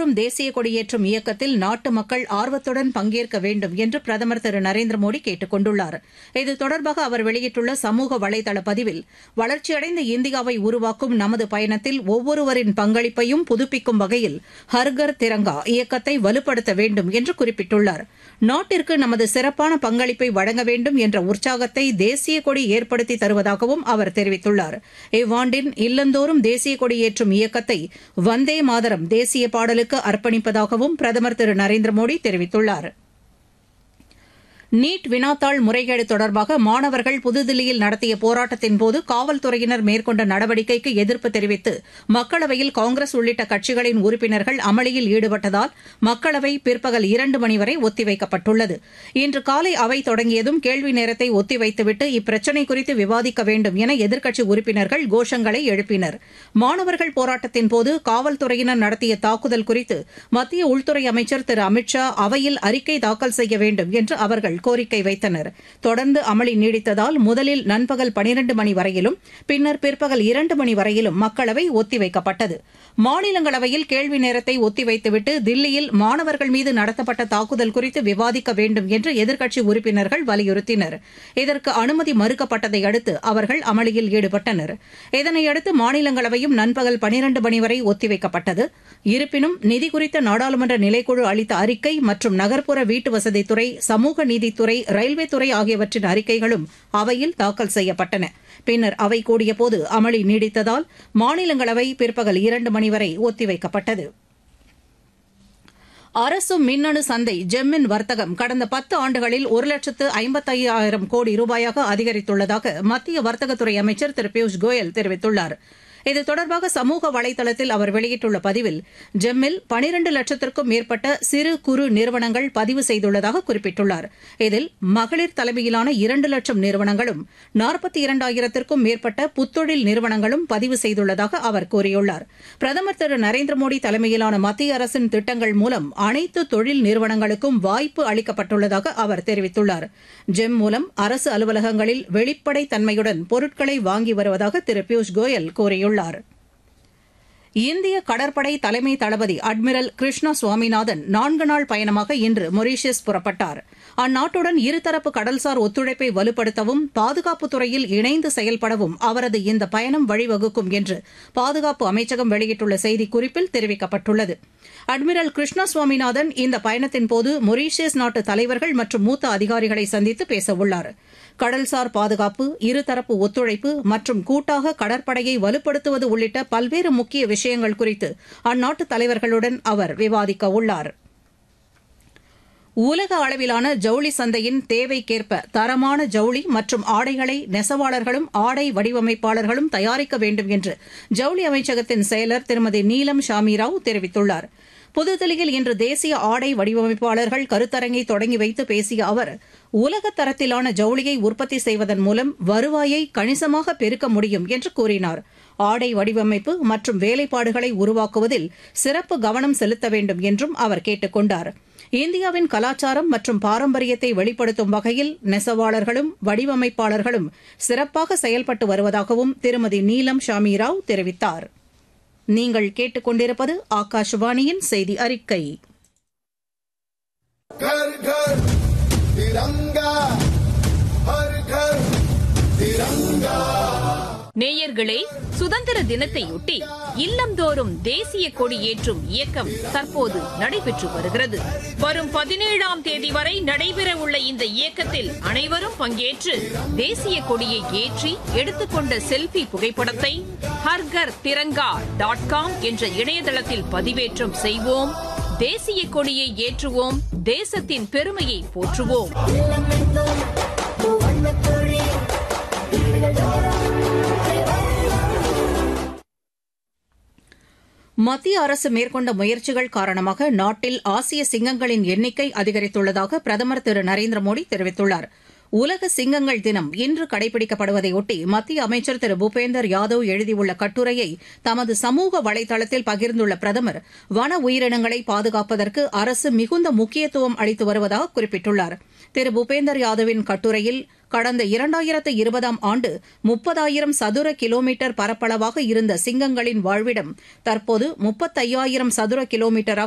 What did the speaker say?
இல்லந்தோறும் தேசிய கொடியேற்றும் இயக்கத்தில் நாட்டு மக்கள் ஆர்வத்துடன் பங்கேற்க வேண்டும் என்று பிரதமர் திரு நரேந்திர மோடி கேட்டுக் கொண்டுள்ளார் இது தொடர்பாக அவர் வெளியிட்டுள்ள சமூக வலைதள பதிவில் வளர்ச்சியடைந்த இந்தியாவை உருவாக்கும் நமது பயணத்தில் ஒவ்வொருவரின் பங்களிப்பையும் புதுப்பிக்கும் வகையில் ஹர்கர் திரங்கா இயக்கத்தை வலுப்படுத்த வேண்டும் என்று குறிப்பிட்டுள்ளார் நாட்டிற்கு நமது சிறப்பான பங்களிப்பை வழங்க வேண்டும் என்ற உற்சாகத்தை தேசிய கொடி ஏற்படுத்தி தருவதாகவும் அவர் தெரிவித்துள்ளார் இவ்வாண்டின் இல்லந்தோறும் தேசிய கொடியேற்றும் இயக்கத்தை வந்தே மாதரம் தேசிய பாடலுக்கு அர்ப்பணிப்பதாகவும் பிரதமர் திரு நரேந்திர மோடி தெரிவித்துள்ளார் நீட் வினாத்தாள் முறைகேடு தொடர்பாக மாணவர்கள் புதுதில்லியில் நடத்திய போராட்டத்தின்போது காவல்துறையினர் மேற்கொண்ட நடவடிக்கைக்கு எதிர்ப்பு தெரிவித்து மக்களவையில் காங்கிரஸ் உள்ளிட்ட கட்சிகளின் உறுப்பினர்கள் அமளியில் ஈடுபட்டதால் மக்களவை பிற்பகல் இரண்டு மணி வரை ஒத்திவைக்கப்பட்டுள்ளது இன்று காலை அவை தொடங்கியதும் கேள்வி நேரத்தை ஒத்திவைத்துவிட்டு இப்பிரச்சினை குறித்து விவாதிக்க வேண்டும் என எதிர்க்கட்சி உறுப்பினர்கள் கோஷங்களை எழுப்பினர் மாணவர்கள் போராட்டத்தின்போது காவல்துறையினர் நடத்திய தாக்குதல் குறித்து மத்திய உள்துறை அமைச்சர் திரு அமித் ஷா அவையில் அறிக்கை தாக்கல் செய்ய வேண்டும் என்று அவர்கள் கோரிக்கை வைத்தனர் தொடர்ந்து அமளி நீடித்ததால் முதலில் நண்பகல் பனிரண்டு மணி வரையிலும் பின்னர் பிற்பகல் இரண்டு மணி வரையிலும் மக்களவை ஒத்திவைக்கப்பட்டது மாநிலங்களவையில் கேள்வி நேரத்தை ஒத்திவைத்துவிட்டு தில்லியில் மாணவர்கள் மீது நடத்தப்பட்ட தாக்குதல் குறித்து விவாதிக்க வேண்டும் என்று எதிர்க்கட்சி உறுப்பினர்கள் வலியுறுத்தினர் இதற்கு அனுமதி மறுக்கப்பட்டதை அடுத்து அவர்கள் அமளியில் ஈடுபட்டனர் இதனையடுத்து மாநிலங்களவையும் நண்பகல் பனிரண்டு மணி வரை ஒத்திவைக்கப்பட்டது இருப்பினும் நிதி குறித்த நாடாளுமன்ற நிலைக்குழு அளித்த அறிக்கை மற்றும் நகர்ப்புற வீட்டு வசதித்துறை சமூக நீதித்துறை ரயில்வே துறை ஆகியவற்றின் அறிக்கைகளும் அவையில் தாக்கல் செய்யப்பட்டன பின்னர் அவை கூடியபோது அமளி நீடித்ததால் மாநிலங்களவை பிற்பகல் இரண்டு மணி வரை ஒத்திவைக்கப்பட்டது அரசு மின்னணு சந்தை ஜெம்மின் வர்த்தகம் கடந்த பத்து ஆண்டுகளில் ஒரு லட்சத்து ஐம்பத்தையாயிரம் கோடி ரூபாயாக அதிகரித்துள்ளதாக மத்திய வர்த்தகத்துறை அமைச்சர் திரு பியூஷ் கோயல் தெரிவித்துள்ளார் இது தொடர்பாக சமூக வலைதளத்தில் அவர் வெளியிட்டுள்ள பதிவில் ஜெம்மில் பனிரண்டு லட்சத்திற்கும் மேற்பட்ட சிறு குறு நிறுவனங்கள் பதிவு செய்துள்ளதாக குறிப்பிட்டுள்ளார் இதில் மகளிர் தலைமையிலான இரண்டு லட்சம் நிறுவனங்களும் நாற்பத்தி இரண்டாயிரத்திற்கும் மேற்பட்ட புத்தொழில் நிறுவனங்களும் பதிவு செய்துள்ளதாக அவர் கூறியுள்ளார் பிரதமர் திரு நரேந்திர மோடி தலைமையிலான மத்திய அரசின் திட்டங்கள் மூலம் அனைத்து தொழில் நிறுவனங்களுக்கும் வாய்ப்பு அளிக்கப்பட்டுள்ளதாக அவர் தெரிவித்துள்ளார் ஜெம் மூலம் அரசு அலுவலகங்களில் வெளிப்படை தன்மையுடன் பொருட்களை வாங்கி வருவதாக திரு பியூஷ் கோயல் கூறியுள்ளார் கூறியுள்ளார் இந்திய கடற்படை தலைமை தளபதி அட்மிரல் கிருஷ்ணா சுவாமிநாதன் நான்கு நாள் பயணமாக இன்று மொரீஷியஸ் புறப்பட்டார் அந்நாட்டுடன் இருதரப்பு கடல்சார் ஒத்துழைப்பை வலுப்படுத்தவும் பாதுகாப்புத் துறையில் இணைந்து செயல்படவும் அவரது இந்த பயணம் வழிவகுக்கும் என்று பாதுகாப்பு அமைச்சகம் வெளியிட்டுள்ள செய்திக்குறிப்பில் தெரிவிக்கப்பட்டுள்ளது அட்மிரல் கிருஷ்ணா சுவாமிநாதன் இந்த பயணத்தின்போது மொரீஷியஸ் நாட்டு தலைவர்கள் மற்றும் மூத்த அதிகாரிகளை சந்தித்து பேசவுள்ளார் கடல்சார் பாதுகாப்பு இருதரப்பு ஒத்துழைப்பு மற்றும் கூட்டாக கடற்படையை வலுப்படுத்துவது உள்ளிட்ட பல்வேறு முக்கிய விஷயங்கள் குறித்து அந்நாட்டு தலைவர்களுடன் அவர் விவாதிக்க உள்ளார் உலக அளவிலான ஜவுளி சந்தையின் தேவைக்கேற்ப தரமான ஜவுளி மற்றும் ஆடைகளை நெசவாளர்களும் ஆடை வடிவமைப்பாளர்களும் தயாரிக்க வேண்டும் என்று ஜவுளி அமைச்சகத்தின் செயலர் திருமதி நீலம் ஷாமிராவ் தெரிவித்துள்ளார் புதுதில்லியில் இன்று தேசிய ஆடை வடிவமைப்பாளர்கள் கருத்தரங்கை தொடங்கி வைத்து பேசிய அவர் உலக தரத்திலான ஜவுளியை உற்பத்தி செய்வதன் மூலம் வருவாயை கணிசமாக பெருக்க முடியும் என்று கூறினார் ஆடை வடிவமைப்பு மற்றும் வேலைப்பாடுகளை உருவாக்குவதில் சிறப்பு கவனம் செலுத்த வேண்டும் என்றும் அவர் கேட்டுக் கொண்டார் இந்தியாவின் கலாச்சாரம் மற்றும் பாரம்பரியத்தை வெளிப்படுத்தும் வகையில் நெசவாளர்களும் வடிவமைப்பாளர்களும் சிறப்பாக செயல்பட்டு வருவதாகவும் திருமதி நீலம் ஷாமிராவ் தெரிவித்தார் நீங்கள் கேட்டுக்கொண்டிருப்பது ஆகாஷவாணியின் செய்தி அறிக்கை घर घर तिरंगा हर घर तिरंगा நேயர்களே சுதந்திர தினத்தையொட்டி இல்லந்தோறும் தேசிய கொடி ஏற்றும் இயக்கம் தற்போது நடைபெற்று வருகிறது வரும் பதினேழாம் தேதி வரை நடைபெற உள்ள இந்த இயக்கத்தில் அனைவரும் பங்கேற்று தேசிய கொடியை ஏற்றி எடுத்துக்கொண்ட செல்பி புகைப்படத்தை ஹர்கர் திரங்கா டாட் காம் என்ற இணையதளத்தில் பதிவேற்றம் செய்வோம் தேசிய கொடியை ஏற்றுவோம் தேசத்தின் பெருமையை போற்றுவோம் மத்திய அரசு மேற்கொண்ட முயற்சிகள் காரணமாக நாட்டில் ஆசிய சிங்கங்களின் எண்ணிக்கை அதிகரித்துள்ளதாக பிரதமர் திரு நரேந்திர மோடி தெரிவித்துள்ளார் உலக சிங்கங்கள் தினம் இன்று கடைபிடிக்கப்படுவதையொட்டி மத்திய அமைச்சர் திரு பூபேந்தர் யாதவ் எழுதியுள்ள கட்டுரையை தமது சமூக வலைதளத்தில் பகிர்ந்துள்ள பிரதமர் வன உயிரினங்களை பாதுகாப்பதற்கு அரசு மிகுந்த முக்கியத்துவம் அளித்து வருவதாக குறிப்பிட்டுள்ளார் திரு பூபேந்தர் யாதவின் கட்டுரையில் கடந்த இரண்டாயிரத்து இருபதாம் ஆண்டு முப்பதாயிரம் சதுர கிலோமீட்டர் பரப்பளவாக இருந்த சிங்கங்களின் வாழ்விடம் தற்போது முப்பத்தையாயிரம் சதுர கிலோமீட்டராக